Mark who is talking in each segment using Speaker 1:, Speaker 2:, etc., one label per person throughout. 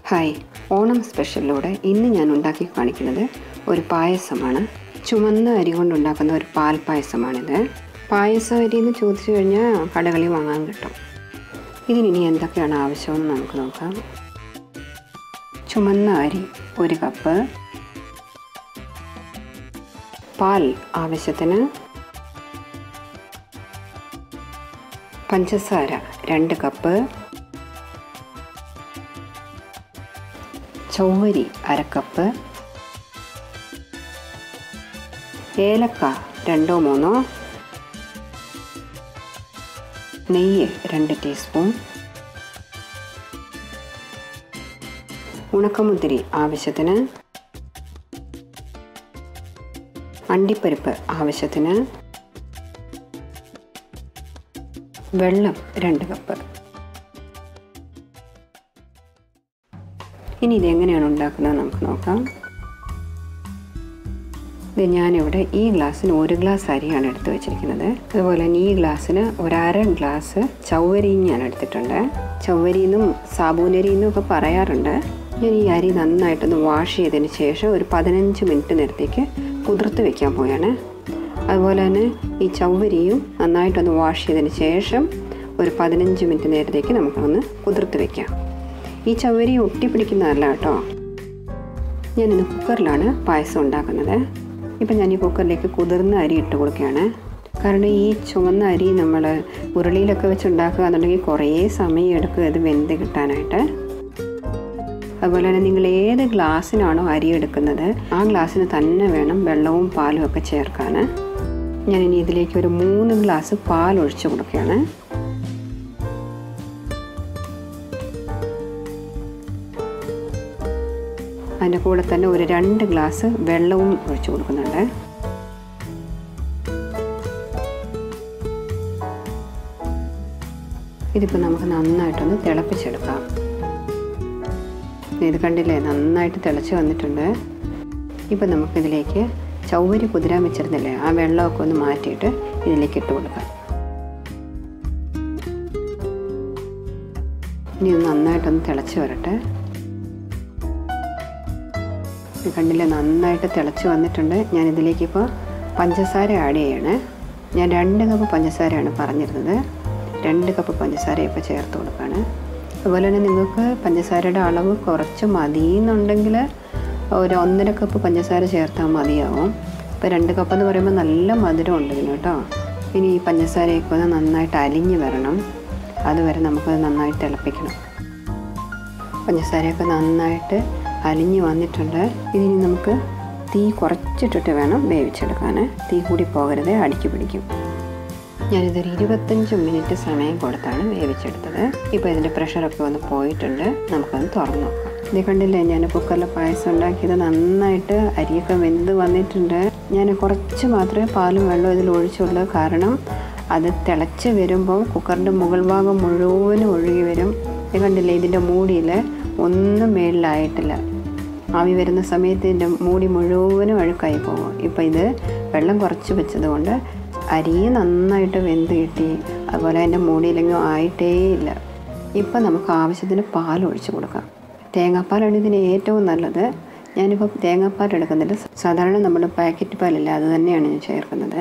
Speaker 1: hi Onam സ്പെഷ്യലിലൂടെ ഇന്ന് ഞാൻ ഉണ്ടാക്കി കാണിക്കുന്നത് ഒരു പായസമാണ് ചുമന്ന അരി കൊണ്ടുണ്ടാക്കുന്ന ഒരു പാൽ പായസമാണിത് പായസ അരി എന്ന് ചോദിച്ചു കഴിഞ്ഞാൽ കടകളിൽ വാങ്ങാൻ കിട്ടും ഇതിനി എന്തൊക്കെയാണ് ആവശ്യമെന്ന് നമുക്ക് നോക്കാം ചുമന്ന അരി ഒരു കപ്പ് പാൽ ആവശ്യത്തിന് പഞ്ചസാര രണ്ട് കപ്പ് ചൗവരി അരക്കപ്പ് ഏലക്ക രണ്ടോ മൂന്നോ നെയ്യ് രണ്ട് ടീസ്പൂൺ ഉണക്കമുന്തിരി ആവശ്യത്തിന് അണ്ടിപ്പരിപ്പ് ആവശ്യത്തിന് വെള്ളം രണ്ട് കപ്പ് ഇനി ഇത് എങ്ങനെയാണ് ഉണ്ടാക്കുന്നത് നമുക്ക് നോക്കാം ഇത് ഞാനിവിടെ ഈ ഗ്ലാസ്സിന് ഒരു ഗ്ലാസ് അരിയാണ് എടുത്ത് വെച്ചിരിക്കുന്നത് അതുപോലെ തന്നെ ഈ ഗ്ലാസ്സിന് ഒരര ഗ്ലാസ് ചൗവരിയും ഞാൻ എടുത്തിട്ടുണ്ട് ചൗവരിന്നും സാബൂനരിന്നും ഒക്കെ പറയാറുണ്ട് ഞാൻ ഈ അരി നന്നായിട്ടൊന്ന് വാഷ് ചെയ്തതിന് ശേഷം ഒരു പതിനഞ്ച് മിനിറ്റ് നേരത്തേക്ക് കുതിർത്ത് വെക്കാൻ പോയാണ് അതുപോലെ തന്നെ ഈ ചൗവരിയും നന്നായിട്ടൊന്ന് വാഷ് ചെയ്തതിന് ശേഷം ഒരു പതിനഞ്ച് മിനിറ്റ് നേരത്തേക്ക് നമുക്കൊന്ന് കുതിർത്ത് വെക്കാം ഈ ചവരി ഒട്ടിപ്പിടിക്കുന്നതല്ല കേട്ടോ ഞാനിന്ന് കുക്കറിലാണ് പായസം ഉണ്ടാക്കുന്നത് ഇപ്പം ഞാൻ ഈ കുക്കറിലേക്ക് കുതിർന്ന അരി ഇട്ട് കൊടുക്കുകയാണ് കാരണം ഈ ചുവന്ന അരി നമ്മൾ ഉരുളിയിലൊക്കെ വെച്ച് ഉണ്ടാക്കുക എന്നുണ്ടെങ്കിൽ കുറേ സമയം എടുക്കും ഇത് വെന്ത് കിട്ടാനായിട്ട് അതുപോലെ തന്നെ നിങ്ങൾ ഏത് ഗ്ലാസ്സിനാണോ അരി എടുക്കുന്നത് ആ ഗ്ലാസ്സിന് തന്നെ വേണം വെള്ളവും പാലും ഒക്കെ ചേർക്കാൻ ഞാനിനി ഇതിലേക്ക് ഒരു മൂന്ന് ഗ്ലാസ് പാൽ ഒഴിച്ച് കൊടുക്കുകയാണ് അതിൻ്റെ കൂടെ തന്നെ ഒരു രണ്ട് ഗ്ലാസ് വെള്ളവും ഒഴിച്ചു കൊടുക്കുന്നുണ്ട് ഇതിപ്പോൾ നമുക്ക് നന്നായിട്ടൊന്ന് തിളപ്പിച്ചെടുക്കാം ഇത് കണ്ടില്ലേ നന്നായിട്ട് തിളച്ച് വന്നിട്ടുണ്ട് ഇപ്പം നമുക്കിതിലേക്ക് ചൗവരി കുതിരാൻ വെച്ചിരുന്നില്ലേ ആ വെള്ളമൊക്കെ ഒന്ന് മാറ്റിയിട്ട് ഇതിലേക്ക് ഇട്ട് കൊടുക്കാം ഇനി ഇത് നന്നായിട്ടൊന്ന് തിളച്ച് വരട്ടെ കണ്ടില്ലേ നന്നായിട്ട് തിളച്ച് വന്നിട്ടുണ്ട് ഞാൻ ഇതിലേക്ക് ഇപ്പോൾ പഞ്ചസാര ആഡ് ചെയ്യണേ ഞാൻ രണ്ട് കപ്പ് പഞ്ചസാരയാണ് പറഞ്ഞിരുന്നത് രണ്ട് കപ്പ് പഞ്ചസാര ഇപ്പോൾ ചേർത്ത് കൊടുക്കുകയാണ് അതുപോലെ തന്നെ നിങ്ങൾക്ക് പഞ്ചസാരയുടെ അളവ് കുറച്ച് മതി എന്നുണ്ടെങ്കിൽ ഒരു ഒന്നര കപ്പ് പഞ്ചസാര ചേർത്താൽ മതിയാവും ഇപ്പോൾ രണ്ട് കപ്പ് എന്ന് പറയുമ്പോൾ നല്ല മധുരം ഉണ്ട് ഇതിന് കേട്ടോ ഇനി ഈ പഞ്ചസാരയൊക്കെ ഒന്ന് നന്നായിട്ട് അലിഞ്ഞ് വരണം അതുവരെ നമുക്കത് നന്നായിട്ട് തിളപ്പിക്കണം പഞ്ചസാരയൊക്കെ നന്നായിട്ട് അലിഞ്ഞ് വന്നിട്ടുണ്ട് ഇതിനി നമുക്ക് തീ കുറച്ചിട്ടിട്ട് വേണം വേവിച്ചെടുക്കാൻ തീ കൂടി പോകരുത് അടിക്ക് പിടിക്കും ഞാനിതൊരു ഇരുപത്തഞ്ച് മിനിറ്റ് സമയം കൊടുത്താണ് വേവിച്ചെടുത്തത് ഇപ്പോൾ ഇതിൻ്റെ പ്രഷറൊക്കെ ഒന്ന് പോയിട്ടുണ്ട് നമുക്കൊന്ന് തുറന്നു നോക്കാം ഇത് കണ്ടില്ലേ ഞാൻ കുക്കറിൽ പായസം ഉണ്ടാക്കിയത് നന്നായിട്ട് അരിയൊക്കെ വെന്ത് വന്നിട്ടുണ്ട് ഞാൻ കുറച്ച് മാത്രമേ പാലും വെള്ളവും ഇതിൽ ഒഴിച്ചുള്ളൂ കാരണം അത് തിളച്ച് വരുമ്പോൾ കുക്കറിൻ്റെ മുകൾ ഭാഗം മുഴുവനും ഒഴുകി വരും ഇത് കണ്ടില്ലേ ഇതിൻ്റെ മൂടിയിൽ ഒന്നും മേളിലായിട്ടില്ല ആവി വരുന്ന സമയത്ത് ഇതിൻ്റെ മൂടി മുഴുവനും അഴുക്കായി പോകും ഇപ്പോൾ ഇത് വെള്ളം കുറച്ച് വെച്ചതുകൊണ്ട് അരി നന്നായിട്ട് വെന്ത് കിട്ടി അതുപോലെ അതിൻ്റെ മൂടിയിലെങ്ങും ആയിട്ടേ ഇല്ല ഇപ്പം നമുക്ക് ആവശ്യത്തിന് പാൽ ഒഴിച്ച് കൊടുക്കാം തേങ്ങാപ്പാലാണ് ഇതിന് ഏറ്റവും നല്ലത് ഞാനിപ്പോൾ തേങ്ങാപ്പാൽ എടുക്കുന്നില്ല സാധാരണ നമ്മുടെ പാക്കറ്റ് പാലില്ല അത് തന്നെയാണ് ഞാൻ ചേർക്കുന്നത്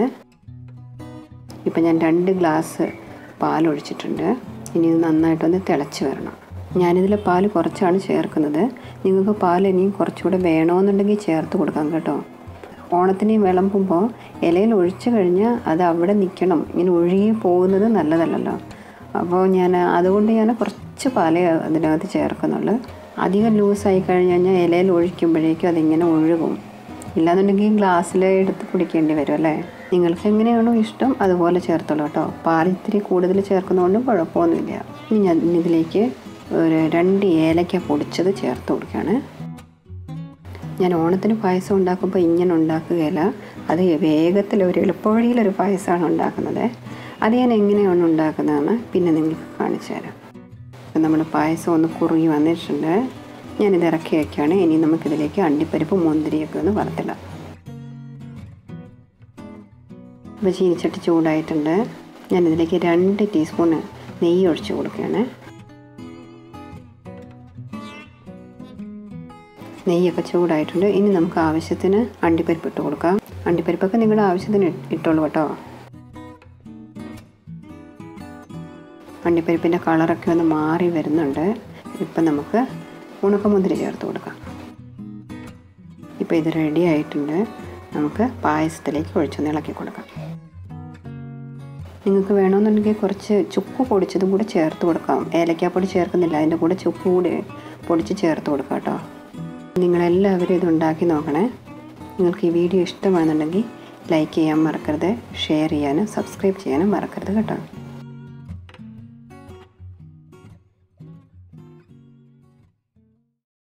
Speaker 1: ഇപ്പം ഞാൻ രണ്ട് ഗ്ലാസ് പാൽ ഒഴിച്ചിട്ടുണ്ട് ഇനി ഇത് നന്നായിട്ടൊന്ന് തിളച്ച് വരണം ഞാനിതിൽ പാൽ കുറച്ചാണ് ചേർക്കുന്നത് നിങ്ങൾക്ക് പാൽ ഇനിയും കുറച്ചുകൂടെ വേണമെന്നുണ്ടെങ്കിൽ ചേർത്ത് കൊടുക്കാം കേട്ടോ ഓണത്തിന് വിളമ്പുമ്പോൾ ഇലയിൽ ഒഴിച്ചു കഴിഞ്ഞാൽ അത് അവിടെ നിൽക്കണം ഇങ്ങനെ ഒഴുകി പോകുന്നത് നല്ലതല്ലല്ലോ അപ്പോൾ ഞാൻ അതുകൊണ്ട് ഞാൻ കുറച്ച് പാലേ അതിനകത്ത് ചേർക്കുന്നുള്ളൂ അധികം ലൂസായി കഴിഞ്ഞ് കഴിഞ്ഞാൽ ഇലയിൽ ഒഴിക്കുമ്പോഴേക്കും അതിങ്ങനെ ഒഴുകും ഇല്ലാന്നുണ്ടെങ്കിൽ ഗ്ലാസ്സിൽ എടുത്ത് കുടിക്കേണ്ടി വരും അല്ലേ നിങ്ങൾക്ക് എങ്ങനെയാണോ ഇഷ്ടം അതുപോലെ ചേർത്തോളൂ കേട്ടോ പാൽ ഇത്തിരി കൂടുതൽ ചേർക്കുന്നതുകൊണ്ടും കുഴപ്പമൊന്നുമില്ല ഇനി ഞാൻ ഇതിലേക്ക് ഒരു രണ്ട് ഏലക്ക പൊടിച്ചത് ചേർത്ത് കൊടുക്കുകയാണ് ഞാൻ ഓണത്തിന് പായസം ഉണ്ടാക്കുമ്പോൾ ഇങ്ങനെ ഉണ്ടാക്കുകയില്ല അത് വേഗത്തിൽ ഒരു എളുപ്പവഴിയിലൊരു പായസമാണ് ഉണ്ടാക്കുന്നത് അത് ഞാൻ എങ്ങനെയാണ് ഉണ്ടാക്കുന്നതെന്ന് പിന്നെ നിങ്ങൾക്ക് കാണിച്ചു തരാം അപ്പം നമ്മുടെ പായസം ഒന്ന് കുറുകി വന്നിട്ടുണ്ട് ഞാനിത് ഇറക്കി വയ്ക്കുകയാണ് ഇനി നമുക്കിതിലേക്ക് അണ്ടിപ്പരിപ്പ് മുന്തിരിയൊക്കെ ഒന്ന് വറുത്തിടാം അപ്പോൾ ചീനിച്ചട്ടി ചൂടായിട്ടുണ്ട് ഞാനിതിലേക്ക് രണ്ട് ടീസ്പൂൺ നെയ്യ് ഒഴിച്ച് കൊടുക്കുകയാണ് നെയ്യൊക്കെ ചൂടായിട്ടുണ്ട് ഇനി നമുക്ക് ആവശ്യത്തിന് അണ്ടിപ്പരിപ്പ് ഇട്ട് കൊടുക്കാം അണ്ടിപ്പരിപ്പൊക്കെ നിങ്ങളുടെ ആവശ്യത്തിന് ഇട്ടോളൂ കേട്ടോ അണ്ടിപ്പരിപ്പിൻ്റെ കളറൊക്കെ ഒന്ന് മാറി വരുന്നുണ്ട് ഇപ്പം നമുക്ക് ഉണക്കമുന്തിരി ചേർത്ത് കൊടുക്കാം ഇപ്പോൾ ഇത് റെഡി ആയിട്ടുണ്ട് നമുക്ക് പായസത്തിലേക്ക് ഒഴിച്ചൊന്ന് ഇളക്കി കൊടുക്കാം നിങ്ങൾക്ക് വേണമെന്നുണ്ടെങ്കിൽ കുറച്ച് ചുക്ക് പൊടിച്ചതും കൂടെ ചേർത്ത് കൊടുക്കാം ഏലക്കാപ്പൊടി ചേർക്കുന്നില്ല അതിൻ്റെ കൂടെ ചുക്ക് കൂടി പൊടിച്ച് ചേർത്ത് കൊടുക്കാം കേട്ടോ നിങ്ങളെല്ലാവരും ഇത് ഉണ്ടാക്കി നോക്കണേ നിങ്ങൾക്ക് ഈ വീഡിയോ ഇഷ്ടമാണെന്നുണ്ടെങ്കിൽ ലൈക്ക് ചെയ്യാൻ മറക്കരുത് ഷെയർ ചെയ്യാനും സബ്സ്ക്രൈബ് ചെയ്യാനും മറക്കരുത് കേട്ടോ